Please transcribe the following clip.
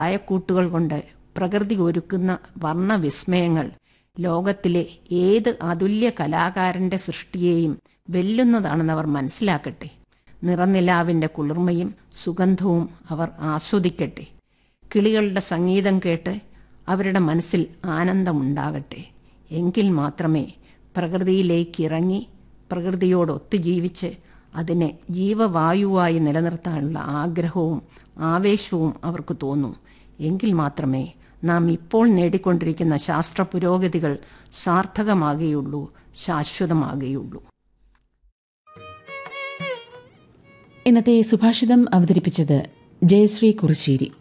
അയക്കൂട്ടുകൾ കൊണ്ട് പ്രകൃതി ഒരുക്കുന്ന വർണ്ണവിസ്മയങ്ങൾ ലോകത്തിലെ ഏത് അതുല്യ കലാകാരന്റെ സൃഷ്ടിയെയും വെല്ലുന്നതാണെന്ന് അവർ മനസ്സിലാക്കട്ടെ നിറനിലാവിന്റെ കുളിർമയും സുഗന്ധവും അവർ ആസ്വദിക്കട്ടെ കിളികളുടെ സംഗീതം കേട്ട് അവരുടെ മനസ്സിൽ ആനന്ദമുണ്ടാകട്ടെ എങ്കിൽ മാത്രമേ പ്രകൃതിയിലേക്ക് ഇറങ്ങി പ്രകൃതിയോടൊത്തു ജീവിച്ച് അതിനെ ജീവവായുവായി നിലനിർത്താനുള്ള ആഗ്രഹവും ആവേശവും അവർക്ക് തോന്നും എങ്കിൽ മാത്രമേ നാം ഇപ്പോൾ നേടിക്കൊണ്ടിരിക്കുന്ന ശാസ്ത്ര പുരോഗതികൾ സാർത്ഥകമാകുകയുള്ളൂ ശാശ്വതമാകുകയുള്ളൂ ഇന്നത്തെ സുഭാഷിതം അവതരിപ്പിച്ചത് ജയശ്രീ കുറിശ്ശേരി